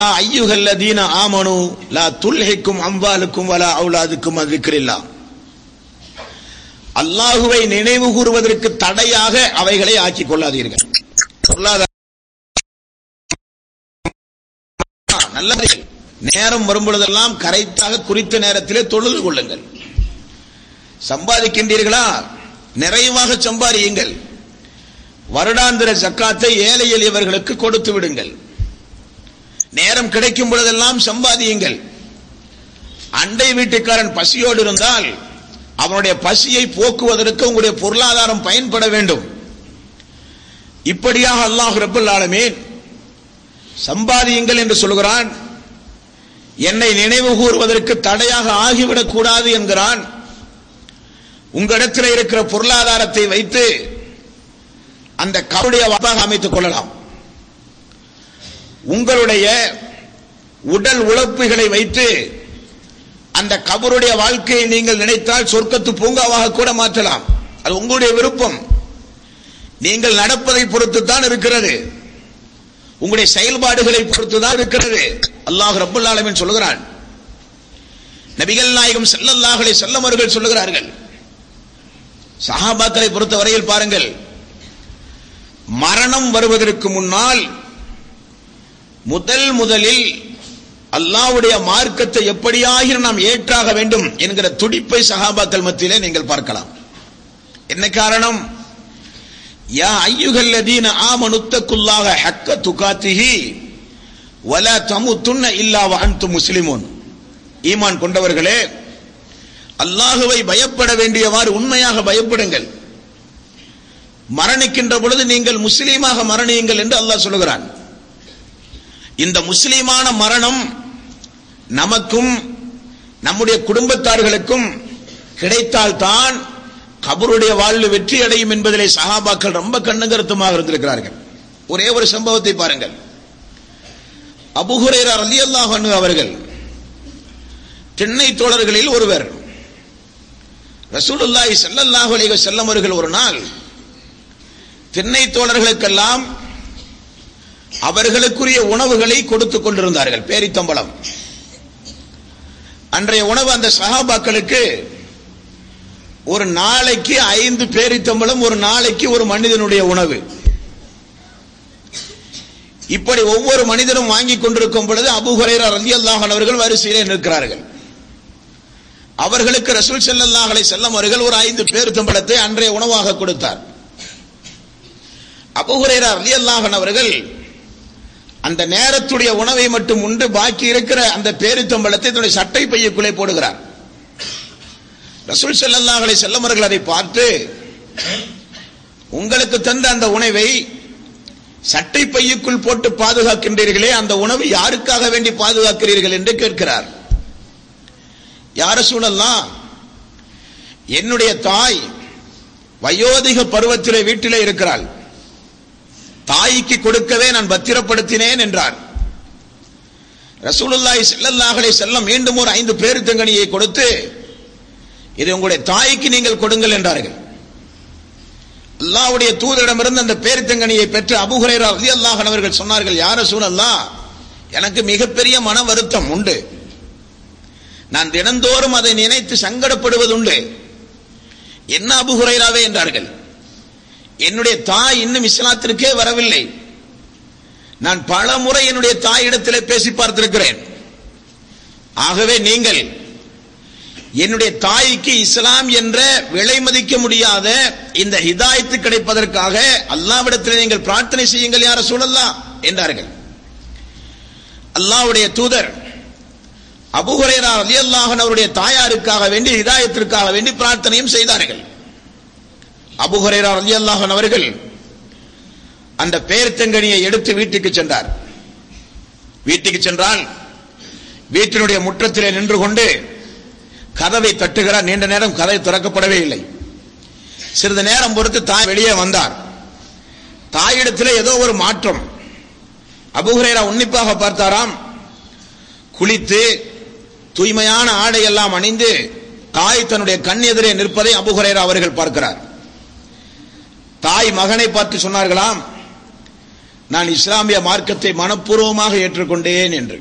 ஐயுகல்லதீன ஆமனு லா துல்ஹிக்கும் அம்பாலுக்கும் வலா அவுலாதுக்கும் அதிக்கிறில்லா அல்லாஹுவை நினைவு கூறுவதற்கு தடையாக அவைகளை ஆக்கிக் கொள்ளாதீர்கள் பொருளாதார நல்லது நேரம் வரும்பொழுதெல்லாம் கரைத்தாக குறித்த நேரத்திலே தொழுது கொள்ளுங்கள் சம்பாதிக்கின்றீர்களா நிறைவாக சம்பாதியுங்கள் வருடாந்திர ஜக்காத்தை ஏழை எளியவர்களுக்கு கொடுத்து விடுங்கள் நேரம் கிடைக்கும் பொழுதெல்லாம் சம்பாதியுங்கள் அண்டை வீட்டுக்காரன் பசியோடு இருந்தால் அவனுடைய பசியை போக்குவதற்கு உங்களுடைய பொருளாதாரம் பயன்பட வேண்டும் இப்படியாக அல்லாஹ் ரபுல் ஆலமீன் சம்பாதியுங்கள் என்று சொல்கிறான் என்னை நினைவு கூறுவதற்கு தடையாக ஆகிவிடக் கூடாது என்கிறான் உங்களிடத்தில் இருக்கிற பொருளாதாரத்தை வைத்து அந்த கருடைய வாப்பாக அமைத்துக் கொள்ளலாம் உங்களுடைய உடல் உழைப்புகளை வைத்து அந்த கபருடைய வாழ்க்கையை நீங்கள் நினைத்தால் சொர்க்கத்து பூங்காவாக கூட மாற்றலாம் அது உங்களுடைய விருப்பம் நீங்கள் நடப்பதை பொறுத்து தான் இருக்கிறது உங்களுடைய செயல்பாடுகளை பொறுத்து தான் இருக்கிறது அல்லாஹ் ரப்புல் ஆலமீன் சொல்லுகிறான் நபிகள் நாயகம் ஸல்லல்லாஹு செல்லம் அவர்கள் சொல்லுகிறார்கள் சஹாபாக்களை பொறுத்த வரையில் பாருங்கள் மரணம் வருவதற்கு முன்னால் முதல் முதலில் அல்லாவுடைய மார்க்கத்தை எப்படியாக நாம் ஏற்றாக வேண்டும் என்கிற துடிப்பை சஹாபாக்கள் மத்தியிலே நீங்கள் பார்க்கலாம் என்ன காரணம் யா ஐயுகல்லதீன ஆமனுத்தக்குள்ளாக ஹக்க துகாத்திஹி வல தமுத்துன்ன இல்லா வஅன்து முஸ்லிமூன் ஈமான் கொண்டவர்களே அல்லாஹுவை பயப்பட வேண்டியவாறு உண்மையாக பயப்படுங்கள் மரணிக்கின்ற பொழுது நீங்கள் முஸ்லீமாக மரணியுங்கள் என்று அல்லாஹ் சொல்லுகிறான் இந்த முஸ்லீமான மரணம் நமக்கும் நம்முடைய குடும்பத்தார்களுக்கும் கிடைத்தால்தான் கபருடைய வாழ்வு வெற்றி அடையும் என்பதிலே சஹாபாக்கள் ரொம்ப கண்ணுங்கருத்துமாக இருந்திருக்கிறார்கள் ஒரே ஒரு சம்பவத்தை பாருங்கள் அபுஹுரேரா ரலியல்லாஹு அன்ஹு அவர்கள் திண்ணை தோழர்களில் ஒருவர் ரசூலுல்லாஹி ஸல்லல்லாஹு அலைஹி வஸல்லம் அவர்கள் ஒரு நாள் திண்ணை தோழர்களுக்கெல்லாம் அவர்களுக்குரிய உணவுகளை கொடுத்துக் கொண்டிருந்தார்கள் பேரித்தம்பளம் அன்றைய உணவு அந்த சகாபாக்களுக்கு ஒரு நாளைக்கு ஐந்து பேரித்தம்பளம் ஒரு நாளைக்கு ஒரு மனிதனுடைய உணவு இப்படி ஒவ்வொரு மனிதனும் வாங்கி கொண்டிருக்கும் பொழுது அபுஹுரைரா ரலியல்லாஹு அவர்கள் வரிசையிலே நிற்கிறார்கள் அவர்களுக்கு ரசூல் ஸல்லல்லாஹு அலைஹி வஸல்லம் அவர்கள் ஒரு ஐந்து பேரித்தம்பளத்தை அன்றைய உணவாக கொடுத்தார் அபுஹுரைரா ரலியல்லாஹு அவர்கள் அந்த நேரத்துடைய உணவை மட்டும் உண்டு பாக்கி இருக்கிற அந்த பேரித்தம்பளத்தை தன்னுடைய சட்டை பையுக்குள்ளே போடுகிறார் ரசூல் ஸல்லல்லாஹு அலைஹி வஸல்லம் அவர்கள் அதை பார்த்து உங்களுக்கு தந்த அந்த உணவை சட்டை பையுக்குள் போட்டு பாதுகாக்கின்றீர்களே அந்த உணவு யாருக்காக வேண்டி பாதுகாக்கிறீர்கள் என்று கேட்கிறார் யார சூழல்லாம் என்னுடைய தாய் வயோதிக பருவத்திலே வீட்டிலே இருக்கிறாள் தாய்க்கு கொடுக்கவே நான் பத்திரப்படுத்தினேன் என்றார் ரசூலுல்லாஹி ஸல்லல்லாஹு அலைஹி வஸல்லம் மீண்டும் ஒரு ஐந்து பேருத்தங்கனியை கொடுத்து இது உங்களுடைய தாய்க்கு நீங்கள் கொடுங்கள் என்றார்கள் அல்லாஹ்வுடைய தூதரிடமிருந்து அந்த பேருத்தங்கனியை பெற்று அபூ ஹுரைரா ரலியல்லாஹு அன்ஹு அவர்கள் சொன்னார்கள் யார ரசூலல்லாஹ் எனக்கு மிகப்பெரிய மன வருத்தம் உண்டு நான் தினந்தோறும் அதை நினைத்து சங்கடப்படுவதுண்டு என்ன அபு ஹுரைராவே என்றார்கள் என்னுடைய தாய் இன்னும் இஸ்லாத்திற்கே வரவில்லை நான் பல முறை என்னுடைய தாயிடத்திலே பேசி பார்த்திருக்கிறேன் ஆகவே நீங்கள் என்னுடைய தாய்க்கு இஸ்லாம் என்ற விலை மதிக்க முடியாத இந்த ஹிதாயத்து கிடைப்பதற்காக அல்லாவிடத்தில் நீங்கள் பிரார்த்தனை செய்யுங்கள் யார சூழல்லாம் என்றார்கள் அல்லாவுடைய தூதர் அபுஹுரேரா அலி அல்லாஹன் அவருடைய தாயாருக்காக வேண்டி ஹிதாயத்திற்காக வேண்டி பிரார்த்தனையும் செய்தார்கள் அபுஹுரேரா அலி அல்லாஹன் அவர்கள் அந்த பேர்த்தங்கனியை எடுத்து வீட்டுக்கு சென்றார் வீட்டுக்கு சென்றால் வீட்டினுடைய முற்றத்திலே நின்று கொண்டு கதவை தட்டுகிறார் நீண்ட நேரம் கதை திறக்கப்படவே இல்லை சிறிது நேரம் பொறுத்து தாய் வெளியே வந்தார் தாயிடத்தில் ஏதோ ஒரு மாற்றம் அபுஹுரேரா உன்னிப்பாக பார்த்தாராம் குளித்து தூய்மையான ஆடை எல்லாம் அணிந்து தாய் தன்னுடைய கண் எதிரே நிற்பதை அபுஹுரேரா அவர்கள் பார்க்கிறார் தாய் மகனை பார்த்து சொன்னார்களாம் நான் இஸ்லாமிய மார்க்கத்தை மனப்பூர்வமாக ஏற்றுக்கொண்டேன் என்று